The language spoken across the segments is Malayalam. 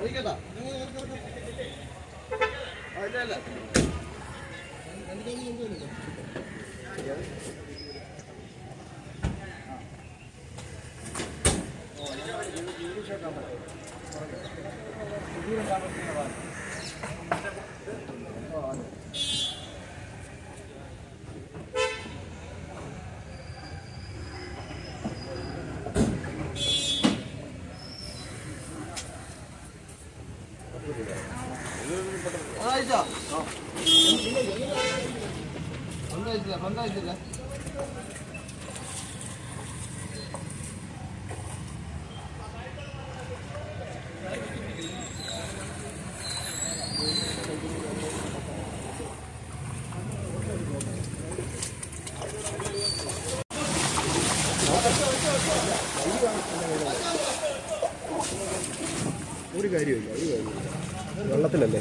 ഒരു കാര്യമില്ല ഒരു കാര്യമില്ല വെള്ളത്തിലല്ലേ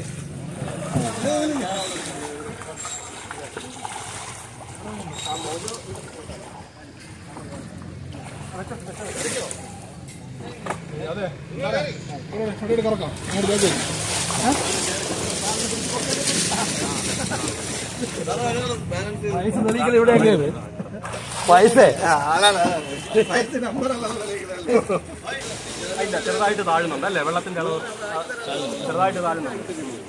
പൈസ ഇല്ല ചെറുതായിട്ട് താഴുന്നുണ്ട് അല്ലേ വെള്ളത്തിന്റെ അളവ് ചെറുതായിട്ട് താഴുന്നുണ്ട്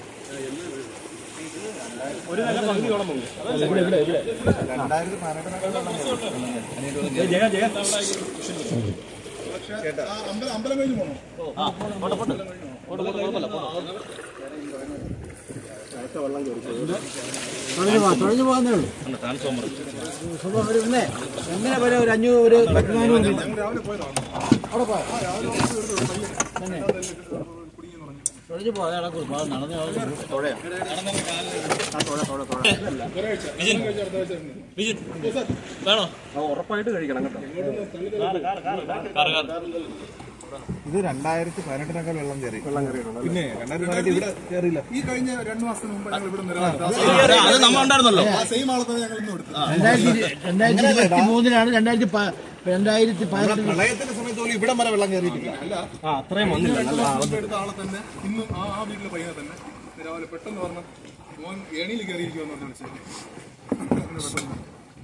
ഒരു നില പകുതിയോളം മുങ്ങി ജയ ജയ ആ പോട്ടെ പോട്ടെ പോട്ടെ പോട്ടെ കുഴപ്പമില്ല പോട്ടെ തുഴഞ്ഞു പോകുന്നേ ഉള്ളൂ ട്രാൻസ്ഫോമർ സുഖം ഒരു ഇന്നേ എങ്ങനെ വരെ ഒരു അഞ്ഞൂറ് ഒരു പതിനാനൂറ് അവിടെ പോയോ തന്നെ തുഴഞ്ഞു പോകാതെ നടക്കും നടന്നു വിജിൻ വേണോ ഉറപ്പായിട്ട് കഴിക്കണം കേട്ടോ ഇത് രണ്ടായിരത്തി പതിനെട്ടിനേക്കാൾ വെള്ളം കയറി വെള്ളം കയറി പിന്നെ രണ്ടായിരത്തി പതിനെട്ട് ഇവിടെ കയറിയില്ല ഈ കഴിഞ്ഞ രണ്ടു മാസത്തിന് മുമ്പ് ഞങ്ങൾ ഇവിടെ നിലനിർത്തി അത് നമ്മൾ ഉണ്ടായിരുന്നല്ലോ ആ സെയിം ആളെ തന്നെ ഞങ്ങൾ ഇന്നും എടുത്തു രണ്ടായിരത്തി രണ്ടായിരത്തി ഇരുപത്തി മൂന്നിലാണ് രണ്ടായിരത്തി പ- രണ്ടായിരത്തി പതിനെട്ടിൽ പ്രളയത്തിന്റെ സമയത്ത് പോലും ഇവിടം വരെ വെള്ളം കയറിയിട്ടില്ല ആ അത്രയും വന്നില്ല രണ്ടു മാസം മുമ്പ് എടുത്ത ആളെ തന്നെ ഇന്നും ആ ആ വീട്ടിലെ പയ്യനെ തന്നെ രാവിലെ പെട്ടെന്ന് പറഞ്ഞ മോൻ ഏണിയിൽ കയറിയിരിക്കുമെന്ന് പറഞ്ഞു വിളിച്ചത് അങ്ങനെ പെട്ടെന്ന്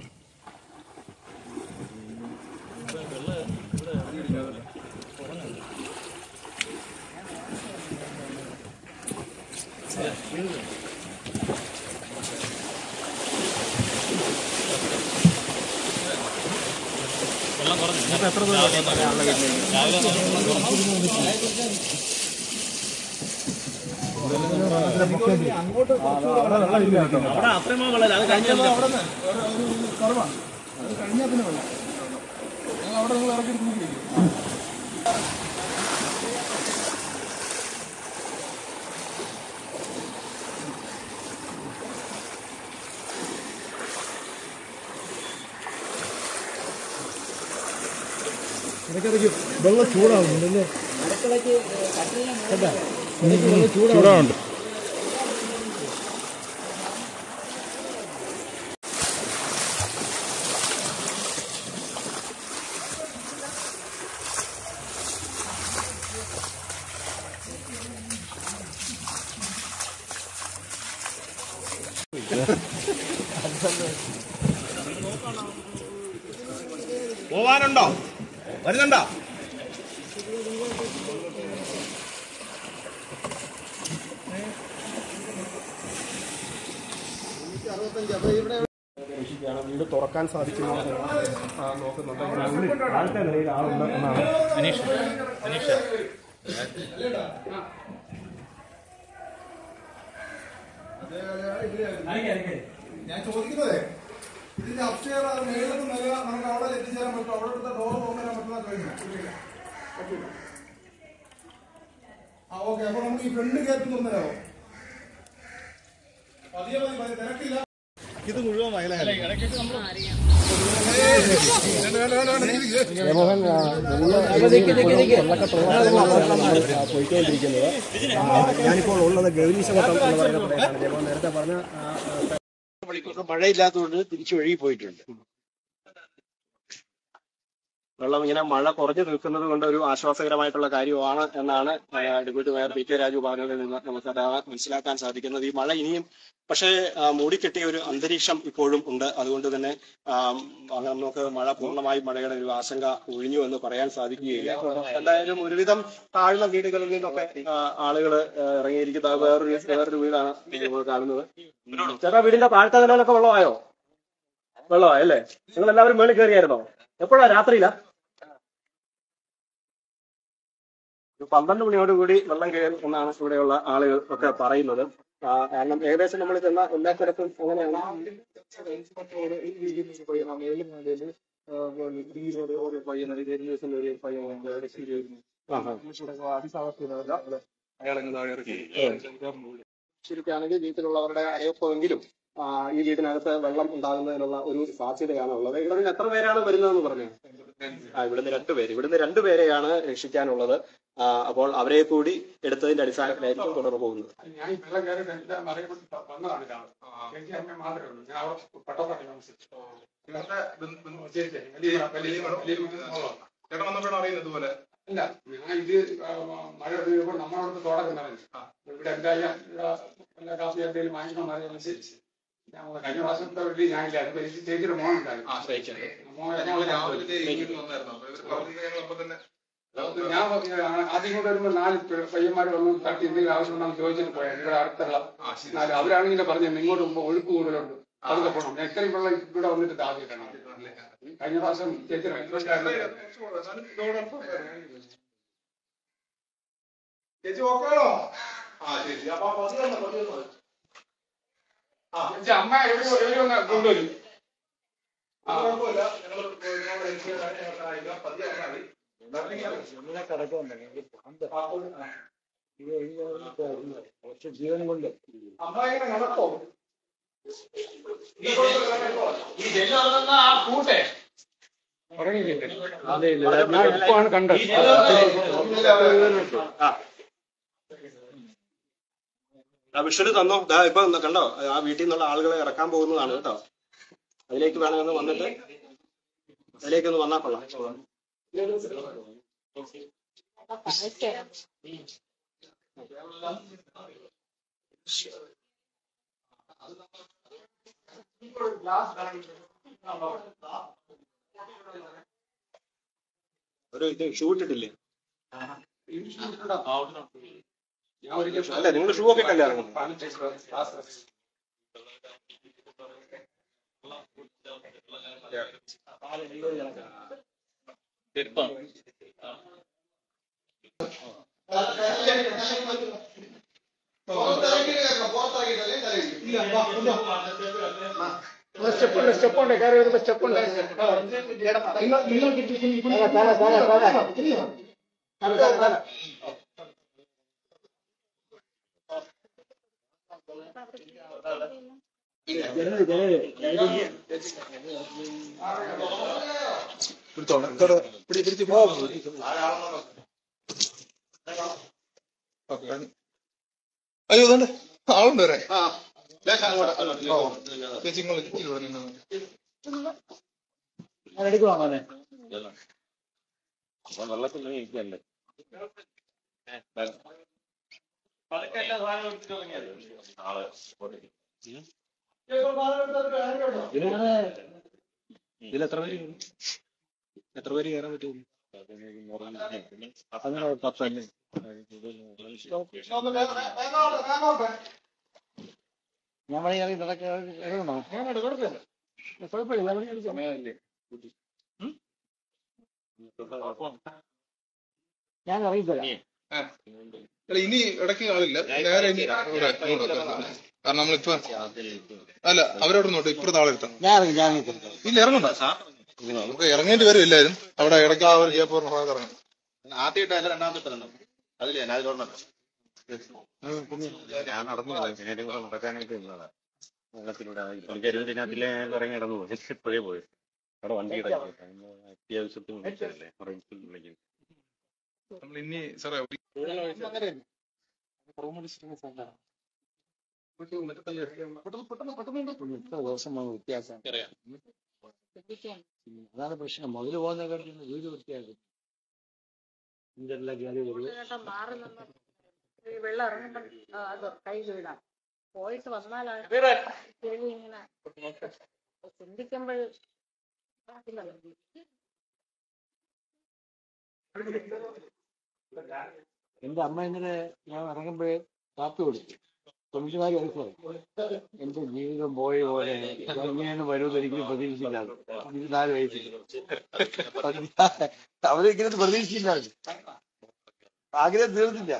അവിടെ അത്രയും വെള്ളം അത് കഴിഞ്ഞ അവിടെ നിന്ന് വേറെ ഒരു കുറവാണ് അത് കഴിഞ്ഞാൽ പിന്നെ വെള്ളം ഞങ്ങൾ അവിടെ നിങ്ങൾ ഇറക്കി നോക്കിയിരിക്കും ഇടയ്ക്കിടയ്ക്ക് വെള്ളം ചൂടാവുന്നുണ്ടല്ലേ ചൂടാവുണ്ട് പോവാനുണ്ടോ വരുന്നുണ്ടോ വീട് തുറക്കാൻ സാധിക്കുമോ നോക്കുന്നുണ്ട് ആദ്യത്തെ നിലയിൽ ആളുണ്ട് എന്നാണ് അനീഷ് അനീഷ് ഞാൻ ചോദിക്കുന്നതേ ഇതിന്റെ അപ്സ്റ്റേർ മേളിലത്തെ നില നമുക്ക് അവിടെ എത്തിച്ചേരാൻ പറ്റും അവിടെ എടുത്ത ഡോർ തുറന്നു പറ്റുന്ന കഴിഞ്ഞു പറ്റൂല ആ ഓക്കെ അപ്പൊ നമുക്ക് ഈ ഫ്രണ്ട് കയറ്റി തുറന്നരാവോ പതിയെ മതി പതിയെ തിരക്കില്ല ഇത് മുഴുവൻ വയലാണ് പോയിക്കൊണ്ടിരിക്കുന്നത് ഞാനിപ്പോൾ ഉള്ളത് ഗൗരീശമട്ടം എന്ന് പറയുന്ന പ്രദേശമാണ് ജയമോഹൻ നേരത്തെ പറഞ്ഞ മഴയില്ലാത്തതുകൊണ്ട് തിരിച്ചു ഒഴുകി പോയിട്ടുണ്ട് വെള്ളം ഇങ്ങനെ മഴ കുറഞ്ഞു നിൽക്കുന്നത് കൊണ്ട് ഒരു ആശ്വാസകരമായിട്ടുള്ള കാര്യമാണ് എന്നാണ് deputy mayor P K Raju പറഞ്ഞതിൽ നിന്ന് നമുക്ക് അത് മനസ്സിലാക്കാൻ സാധിക്കുന്നത് ഈ മഴ ഇനിയും പക്ഷേ ആ, മൂടിക്കെട്ടിയ ഒരു അന്തരീക്ഷം ഇപ്പോഴും ഉണ്ട് അതുകൊണ്ട് തന്നെ ആ, അങ്ങനെ നമുക്ക് മഴ പൂർണ്ണമായും മഴയുടെ ഒരു ആശങ്ക ഒഴിഞ്ഞു എന്ന് പറയാൻ സാധിക്കുകയില്ല എന്തായാലും ഒരുവിധം താഴ്ന്ന വീടുകളിൽ നിന്നൊക്കെ ആളുകൾ ഇറങ്ങിയിരിക്കുന്ന വേറൊരു വേറൊരു വീടാണ് നമ്മൾ കാണുന്നത് ചേട്ടാ വീടിന്റെ താഴത്തെ നിലയിലൊക്കെ വെള്ളമായോ വെള്ളമായല്ലേ നിങ്ങൾ എല്ലാവരും മേളിൽ കയറിയായിരുന്നോ എപ്പോഴാ രാത്രിയിലാ ഒരു പന്ത്രണ്ട് മണിയോടുകൂടി വെള്ളം കയറും എന്നാണ് ഇവിടെയുള്ള ആളുകൾ ഒക്കെ പറയുന്നത് ആ, കാരണം ഏകദേശം നമ്മൾ ചെന്ന എല്ലാ സ്ഥലത്തും അങ്ങനെയാണ് ശരിക്കാണെങ്കിൽ വീട്ടിലുള്ളവരുടെ അയപ്പെങ്കിലും ആ, ഈ വീടിനകത്ത് വെള്ളം ഉണ്ടാകുന്നതിനുള്ള ഒരു സാധ്യതയാണ് ഉള്ളത് ഇവിടെ നിന്ന് എത്ര പേരാണ് വരുന്നതെന്ന് പറഞ്ഞു ആ ഇവിടുന്ന് രണ്ടുപേര് ഇവിടുന്ന് രണ്ടുപേരെയാണ് രക്ഷിക്കാനുള്ളത് ആ, അപ്പോൾ അവരെ കൂടി എടുത്തതിന്റെ അടിസ്ഥാനത്തിലായിരിക്കും തുടർന്ന് പോകുന്നത് ഞാൻ ഈ വെള്ളം കയറിയിട്ട് എല്ലാം അറിയപ്പെട്ട് വന്നതാണ് രാവിലെ. എനിക്ക് അമ്മ മാത്രമേ ഉള്ളൂ ഞാൻ അവിടെ പട്ടത്താണ് താമസിച്ചത് ഇവരുടെ ബന്ധു- ബന്ധു- ശരി ശരി വലിയ വലിയ വലിയ മോളാണ്. ചേട്ടൻ വന്നപ്പോഴാണ് അറിയുന്നത് ഇതുപോലെ അല്ല ഞാൻ ഇത് ആ, മഴ പെയ്യുമ്പോൾ നമ്മളവിടുത്തെ തോടൊക്കെ നിറഞ്ഞു ഇവിടെ എന്തായാലും ഇവിടെ എല്ലാ കാപ്പി എന്തെങ്കിലും വാങ്ങിക്കണം അറിയാൻ ഞാൻ കഴിഞ്ഞ പ്രാവശ്യത്തെ വീട്ടിൽ ഞാനില്ല അത് എനിക്ക് ചേച്ചിയുടെ മോനുണ്ടായിരുന്നു മോൻ ഞങ്ങൾ രാവിലെ ഇങ്ങോട്ട് വന്നായിരുന്നു അപ്പൊ ഇവര് പറഞ്ഞത് ഞങ്ങൾ അപ്പൊ തന്നെ ഞാൻ പറഞ്ഞു, ആ- ആദ്യം കൂടെ വരുമ്പോൾ നാല് പെ- പയ്യന്മാർ വന്ന് തട്ടി എന്തെങ്കിലും ആവശ്യമുണ്ടെന്ന് ചോദിച്ചിട്ട് പോയാൽ ഇവിടെ അടുത്തുള്ള നാല് അവരാണെങ്കിൽ പറഞ്ഞത് ഇങ്ങോട്ട് മുമ്പ് ഒഴുക്ക് കൂടുതലുണ്ട് അതൊക്കെ പോകണം ഞാൻ ഇത്രയും വെള്ളം ഇവിടെ വന്നിട്ട് താപിയിട്ടാണ് കഴിഞ്ഞ പ്രാവശ്യം ചേച്ചിയുടെ ചേച്ചി ഓക്കെയാണോ ആ ചേച്ചി അപ്പൊ പതിയെ വന്നോ, പതിയെ വന്നോ. ചേച്ചി അമ്മ എവിടെ എവിടെ ഒന്ന് കൊണ്ടുവരും ആ കുഴപ്പമില്ല ഞങ്ങൾ നിങ്ങളോട് എനിക്ക് ഞങ്ങൾ സഹായിക്കാം പതിയെ വന്നാൽ മതി ജീവൻ കൊണ്ട് അമ്മ ഇങ്ങനെ നടക്കോ ഈ ജെല്ല് നടന്ന ആ കൂട്ടെ ഉറങ്ങിയില്ലേ അതെ ഇല്ല ഞാൻ ഇപ്പാണ് കണ്ടത് ആ വിഷ്വല് തന്നോ ദാ ഇപ്പൊ കണ്ടോ ആ വീട്ടിൽ നിന്നുള്ള ആളുകളെ ഇറക്കാൻ പോകുന്നതാണ് കേട്ടോ അതിലേക്ക് വേണമെന്ന് വന്നിട്ട് അതിലേക്ക് ഒന്ന് വന്നാൽ കൊള്ളാം ഒരു ഇത് ഷൂ ഇട്ടിട്ടില്ലേ ഞാൻ ഒരിക്കൽ അല്ല നിങ്ങൾ ഷൂ ഒക്കെ ഇട്ടല്ലേ ഇറങ്ങുന്നത് സ്റ്റെപ്പുണ്ട് സ്റ്റെപ്പുണ്ട് കയറി വരുമ്പോ സ്റ്റെപ്പുണ്ട് അയ്യോ ഇതുണ്ട് ആളുണ്ട് വരെ ചേച്ചി ഇങ്ങോട്ട് ഇച്ചിരി ഇവിടെ നിന്നാ മതി. ഞാൻ എടുക്കുവാ മോനെ ഇതിൽ എത്ര പേര് കയറും? എത്ര പേര് കയറാൻ പറ്റും ഒന്ന് വേഗം- വേഗം ആവട്ടെ, വേഗം ആവട്ടെ. ഞാൻ വഴി ഇറങ്ങി നടക്ക ഇറങ്ങണോ കുഴപ്പമില്ല സമയമല്ലേ ഞാൻ ഇറങ്ങിത്തരാം അല്ല ഇനി ഇടയ്ക്ക് ആളില്ല നേരെ ഇനി ഇവിടെ ഇങ്ങോട്ട് വെക്കാം. കാരണം നമ്മളിപ്പോ അല്ല അവരവിടെ നോട്ട് ഇപ്പുറത്ത് ആളെടുത്താം ഞാൻ ഇറങ്ങി ഞാൻ ഇറങ്ങി ഇല്ല ഇറങ്ങണ്ട നമുക്ക് ഇറങ്ങേണ്ടി വരും എല്ലാവരും അവിടെ ഇടയ്ക്ക് ആ ഒരു ഗ്യാപ്പ് പറഞ്ഞ ഭാഗത്ത് ഇറങ്ങും ആദ്യമായിട്ടല്ല രണ്ടാമത്തെ തരണം അതില്ലേ ഞാൻ അതിലോട്ട് ഞാൻ നടന്നു പോയി പിന്നെ കൂടെ നടക്കാനായിട്ട് ഇരുന്നതാ വെള്ളത്തിലൂടെ പുള്ളിക്കാരിതിനകത്തിലെ ഇറങ്ങി നടന്നു പോയി ഇപ്പോഴേ പോയി അവിടെ വണ്ടി കിടക്കും അത്യാവശ്യത്തിന് വിളിച്ചതല്ലേ വിളിക്കും നമ്മൾ ഇനി സാറേ ദിവസം വ്യത്യാസം അതാണ് പ്രശ്നം മുതല് പോകുന്ന കാര്യം വീട് വൃത്തിയാക്കും ഇന്റർലോക്ക് അത് വരും ചേട്ടൻ മാറി നിന്ന് ഈ വെള്ളം ഇറങ്ങുമ്പോൾ അത് കൈ വീഴാം പോയിട്ട് വന്നാലാണ് ചെളി ഇങ്ങനെ ചിന്തിക്കുമ്പോൾ എന്റെ അമ്മ ഇന്നലെ ഞാൻ ഇറങ്ങുമ്പോഴേ കാപ്പി കൊടുത്തു തൊണ്ണൂറ്റിനാല് വയസ്സായി എന്റെ ജീവിതം പോയ പോലെ എങ്ങനെയാണ് വരുമെന്ന് ഒരിക്കലും പ്രതീക്ഷിച്ചില്ലായിരുന്നു പതിനാല് വയസ്സിൽ അവരിങ്ങനെ പ്രതീക്ഷിച്ചില്ലായിരുന്നു ആഗ്രഹം തീർന്നില്ല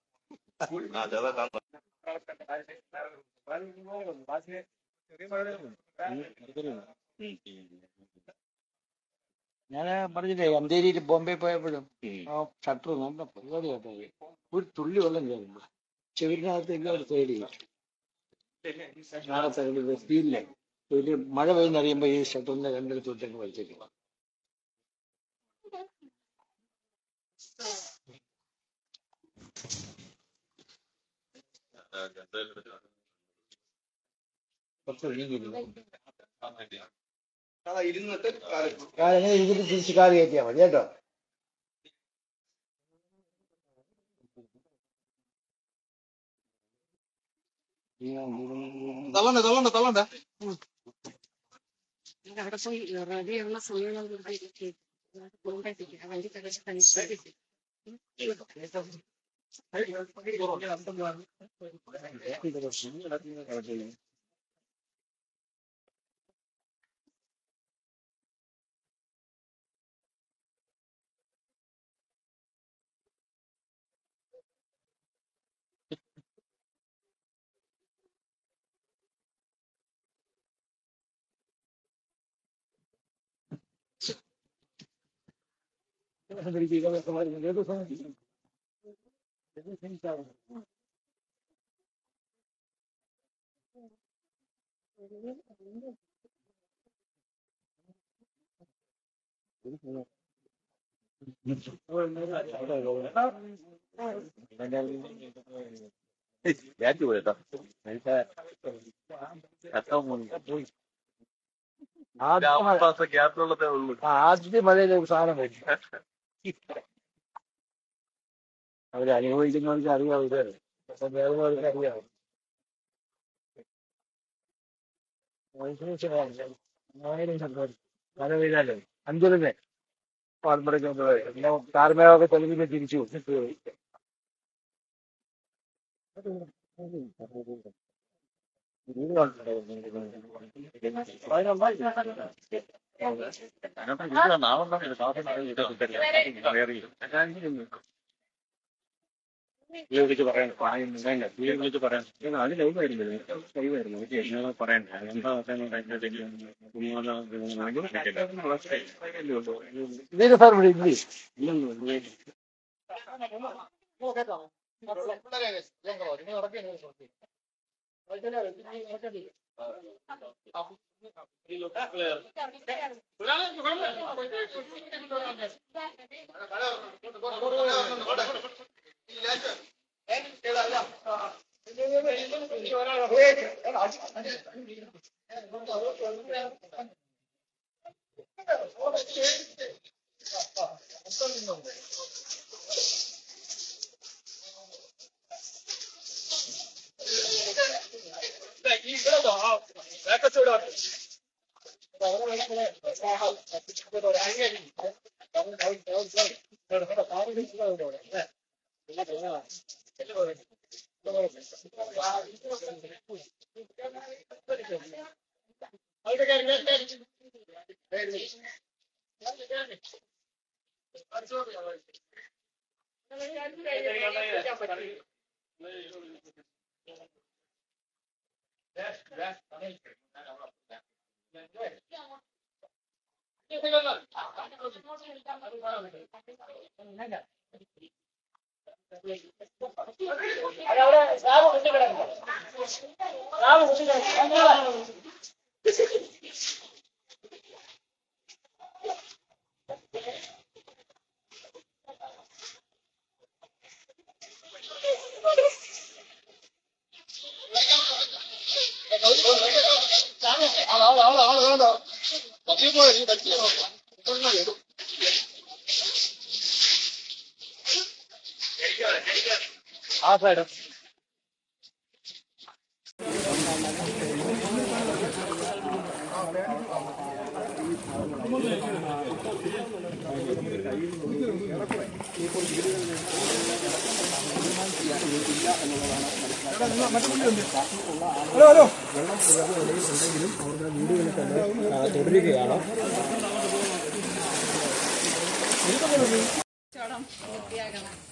ഞാൻ പറഞ്ഞില്ലേ അന്തേരിയിൽ ബോംബെ പോയപ്പോഴും ആ ഷട്ടർ നല്ല പരിപാടി കേട്ടോ ഒരു തുള്ളി വെള്ളം കയറുന്നു ചെവിരിനകത്ത് എല്ലാവരും സൈഡ് ചെയ്യും നാളെ സൈഡിൽ സ്റ്റീലിലെ ഒരു മഴ പെയ്യുന്നറിയുമ്പോ ഈ ഷട്ടറിന്റെ രണ്ടിടത്ത് വിട്ടങ്ങ് വലിച്ചേക്കും കുറച്ച് നീങ്ങിയിരുന്നു അതാ ഇരുന്നിട്ട് കാല് കാലെങ്ങനെ ഇതിന് തിരിച്ച് കാല് കയറ്റിയാൽ മതി കേട്ടോ തള്ളണ്ട തള്ളണ്ട തള്ളണ്ട അവിടെ പോയി റെഡിയുള്ള സമയം വണ്ടി കഴിച്ച് ബാറ്റ് പോയിട്ടോ ഗ്യാപ്പിലുള്ളതേ ഉള്ളൂ ആദ്യ മഴയിലെ ഒരു സാധനം വരും അവര് അനുഭവിക്കുന്നവർക്ക് അറിയാം ഇത് പക്ഷെ വേറുള്ളവർക്ക് അറിയാം ആയിരം ശതമാനം മഴ പെയ്താലേ അഞ്ചിലേ പാർമ്പറയ്ക്ക് കാർമേഘമൊക്കെ തെളിവിൽ തിരിച്ചു പോയി വിളിച്ച് പറയാൻ വേണ്ട വിളിച്ച് പറയാൻ അത് ലൈവായിരുന്നു ലൈവായിരുന്നു എന്നോട് പറയണ്ട എന്താ ഇതിന് സാർ ഇവിടെ ഇല്ലേ ആ സൈഡ് ഹലോ ഹലോ ചോടം പൂർത്തിയാക്കണം